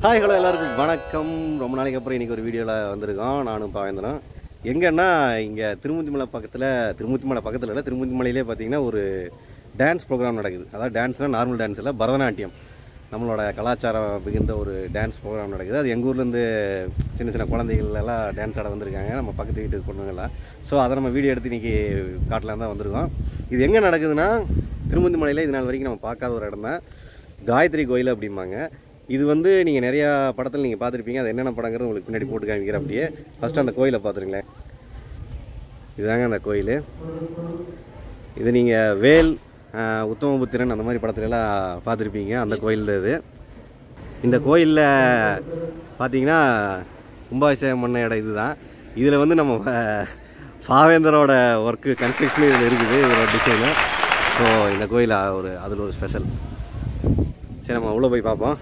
Hi hello எல்லாருக்கும் வணக்கம் ரொம்ப நாளைக்கு அப்புறம் இன்றைக்கி ஒரு வீடியோவில் வந்திருக்கோம் நானும் பாவேந்தனும் எங்கன்னா இங்கே திருமுத்திமலை பக்கத்தில் திருமுத்திமலை பக்கத்தில் இல்லை திருமுத்திமலையிலே பார்த்தீங்கன்னா ஒரு டான்ஸ் ப்ரோக்ராம் நடக்குது அதாவது டான்ஸ்னால் நார்மல் டான்ஸ் இல்லை பரதநாட்டியம் நம்மளோட கலாச்சாரம் மிகுந்த ஒரு டான்ஸ் ப்ரோக்ராம் நடக்குது அது எங்கள் ஊர்லேருந்து சின்ன சின்ன குழந்தைகள் எல்லாம் டான்ஸ் ஆட வந்திருக்காங்க நம்ம பக்கத்து வீட்டு பொண்ணுங்கள்லாம் ஸோ அதை நம்ம வீடியோ எடுத்து இன்றைக்கி காட்டலாம் தான் வந்திருக்கோம் இது எங்கே நடக்குதுன்னா திருமுந்திமலையில் இது நாள் வரைக்கும் நம்ம பார்க்காத ஒரு இடம் தான் காயத்ரி கோயில் அப்படிம்பாங்க இது வந்து நீங்கள் நிறையா படத்தில் நீங்கள் பார்த்துருப்பீங்க அது என்னென்ன படங்கிறது உங்களுக்கு பின்னாடி போட்டு காமிக்கிறேன் அப்படியே ஃபஸ்ட்டு அந்த கோயிலை பார்த்துருங்களேன் இதுதாங்க அந்த கோயில் இது நீங்கள் வேல் ஆஹ், உத்தமபுத்திரன் அந்த மாதிரி படத்துல எல்லாம் பார்த்துருப்பீங்க அந்த கோயில் தான் இது இந்த கோயிலில் பார்த்தீங்கன்னா கும்பாபிஷேகம் பண்ண இடம் இதுதான் இதில் வந்து நம்ம ஆஹ், பாவேந்தரோட ஒர்க்கு கன்ஸ்ட்ரக்ஷன் இதில் இருக்குது இதோட டிசைனு ஸோ இந்த கோயில் ஒரு அதில் ஒரு ஸ்பெஷல் சரி நம்ம உள்ளே போய் பார்ப்போம்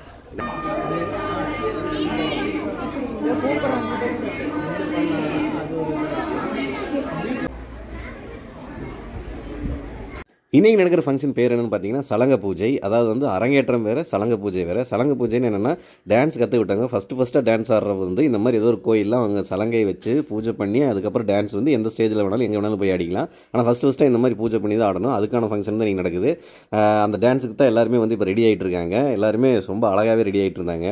இன்றைக்கி நடக்கிற ஃபங்க்ஷன் பேர் என்னென்னு பார்த்தீங்கன்னா சலங்க பூஜை அதாவது வந்து அரங்கேற்றம் வேறு சலங்க பூஜை வேறு சலங்க பூஜைன்னு என்னென்னா டான்ஸ் கற்றுக்கிட்டாங்க ஃபஸ்ட்டு ஃபஸ்ட்டாக டான்ஸ் ஆடுறது வந்து இந்த மாதிரி ஏதோ ஒரு கோயிலில் அவங்க சலங்கை வச்சு பூஜை பண்ணி அதுக்கப்புறம் டான்ஸ் வந்து எந்த ஸ்டேஜில் வேணாலும் எங்கே வேணாலும் போய் ஆடிக்கலாம் ஆனால் ஃபஸ்ட்டு ஃபஸ்ட்டாக இந்த மாதிரி பூஜை பண்ணி தான் ஆடணும் அதுக்கான ஃபங்க்ஷன் தான் இன்றைக்கி நடக்குது ஆஹ் அந்த டான்ஸுக்கு தான் எல்லாருமே வந்து இப்போ ரெடி ஆகிட்டு இருக்காங்க எல்லாருமே ரொம்ப அழகாகவே ரெடி ஆகிட்டு இருந்தாங்க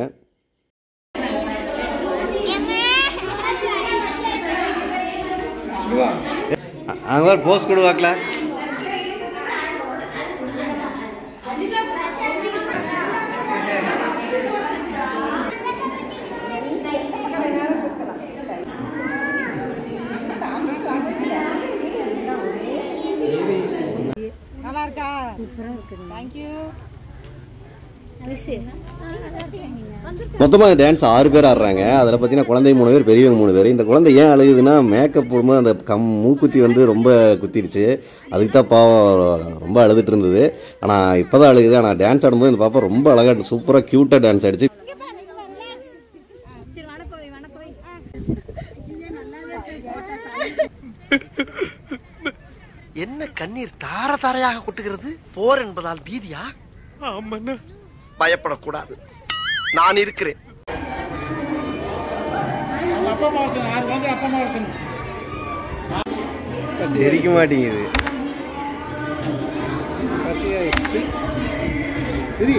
அங்கே போஸ் கொடுவாக்கல நல்லா இருக்கா சூப்பரா இருக்கு தேங்க்யூ மொத்தமாக டான்ஸ் ஆறு பேர் ஆடுறாங்க அதில் பார்த்தீங்கன்னா குழந்தை மூணு பேர் பெரியவங்க மூணு பேர் இந்த குழந்தை ஏன் அழுகுதுன்னா மேக்கப் போடும்போது அந்த கம் மூக்குத்தி வந்து ரொம்ப குத்திருச்சு அதுக்கு தான் பாவம் ரொம்ப அழுதுட்டு இருந்தது ஆனால் இப்போ தான் அழுகுது ஆனால் டான்ஸ் ஆடும்போது இந்த பாப்பா ரொம்ப அழகாக சூப்பராக க்யூட்டாக டான்ஸ் ஆடிச்சு சரி வணக்கம் வணக்கம் என்ன கண்ணீர் தார தாரையாக கொட்டுகிறது போர் என்பதால் பீதியா பயப்படக்கூடாது நான் இருக்கிறேன் அப்பா அம்மா இருக்கணும் அது வந்து அப்பா அம்மா இருக்கணும் சிரிக்க மாட்டேங்குது சரி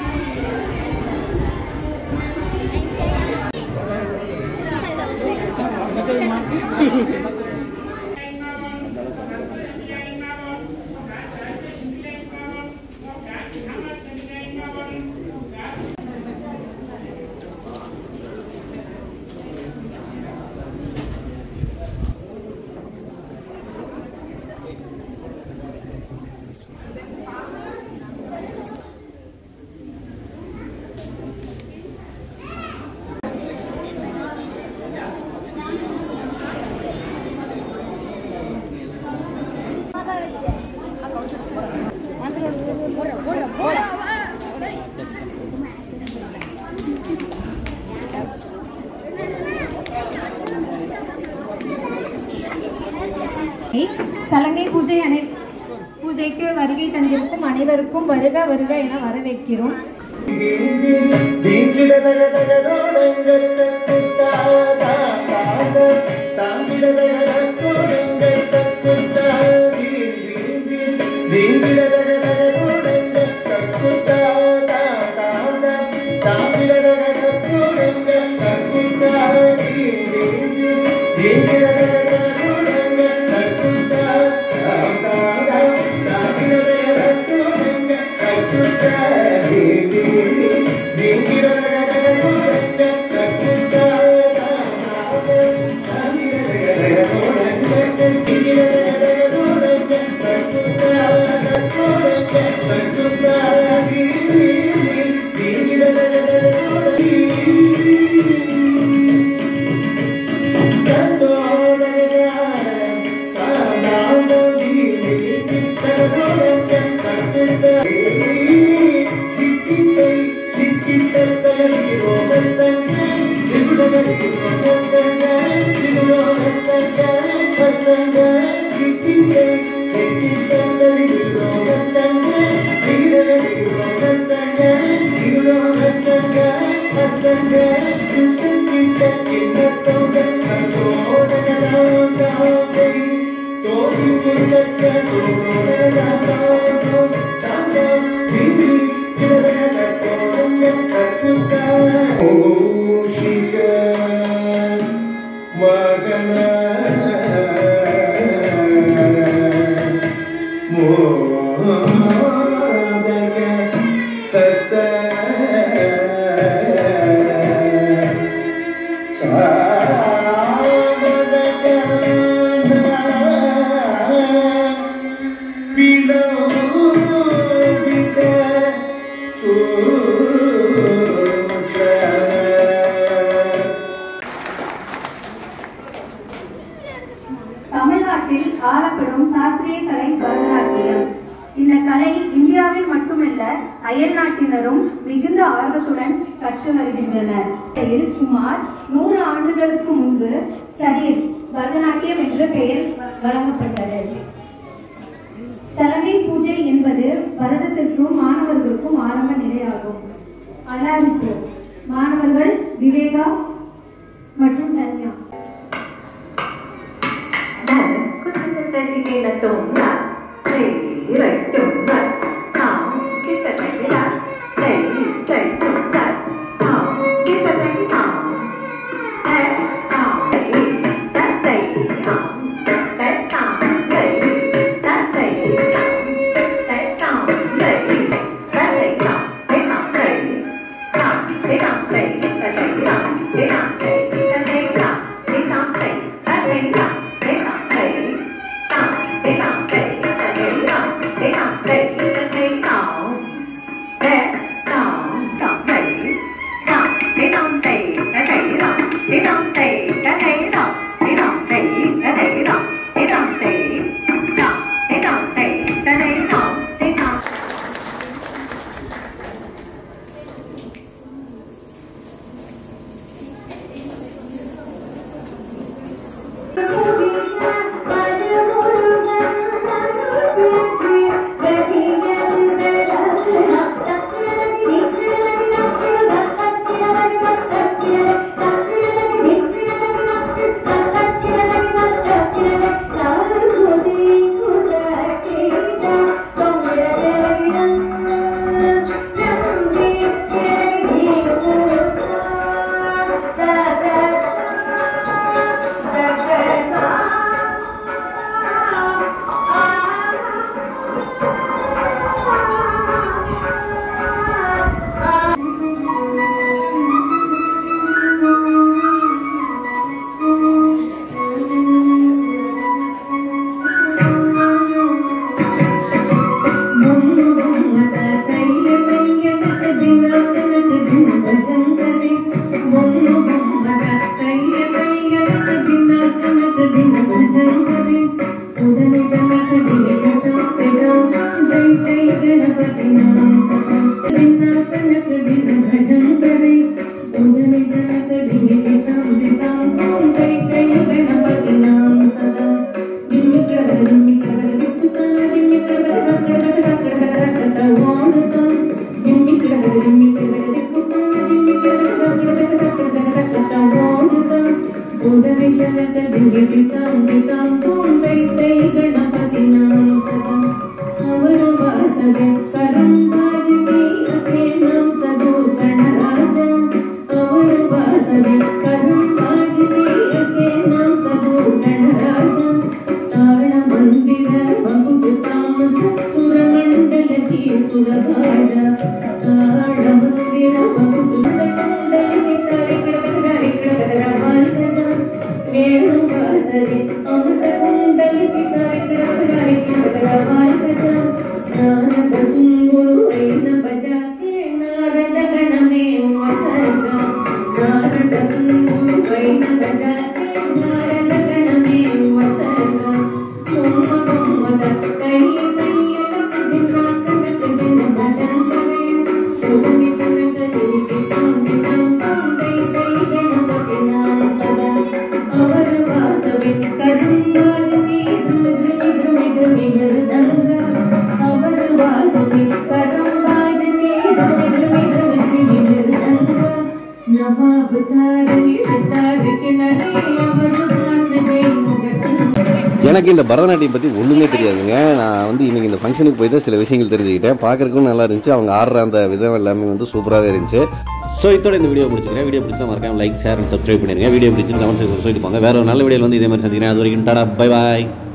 சலங்கை பூஜை அனை பூஜைக்கு வருகை தந்திருக்கும் அனைவருக்கும் வருக வருக என வரவேற்கிறோம் Thank you. தமிழ்நாட்டில் ஆளப்படும் சாஸ்திரிய கலை பரதநாட்டியம் இந்த கலை இந்தியாவில் மட்டுமல்ல அயல் நாட்டினரும் மிகுந்த ஆர்வத்துடன் கற்று வருகின்றனர் இதில் சுமார் நூறு ஆண்டுகளுக்கு முன்பு சரீர் பரதநாட்டியம் என்ற பெயர் வழங்கப்பட்டது சலங்கை பூஜை என்பது பரதத்திற்கும் மாணவர்களுக்கும் ஆரம்ப நிலையாகும் அலாரிப்பு மாணவர்கள் விவேகா மற்றும் தன்யா நவாப் சாரதி சித்தார் கிணறே அவர் வாசனை முகசின் எனக்கு இந்த பரதநாட்டியம் பற்றி ஒன்றுமே தெரியாதுங்க நான் வந்து இன்னைக்கு இந்த ஃபங்க்ஷனுக்கு போய் தான் சில விஷயங்கள் தெரிஞ்சுக்கிட்டேன் பார்க்கறதுக்கும் நல்லா இருந்துச்சு அவங்க ஆடுற அந்த விதம் எல்லாமே வந்து சூப்பராகவே இருந்துச்சு ஸோ இதோட இந்த வீடியோ முடிச்சுக்கிறேன் வீடியோ பிடிச்சா மறக்காம லைக் ஷேர் அண்ட் சப்ஸ்கிரைப் பண்ணிருங்க வீடியோ பிடிச்சி கமெண்ட் சொல்லிட்டு போங்க வேற ஒரு நல்ல வீடியோவில் வந்து இதே மாதிரி சந்திக்கிறேன் அது வரைக்கும் டாடா பை பாய்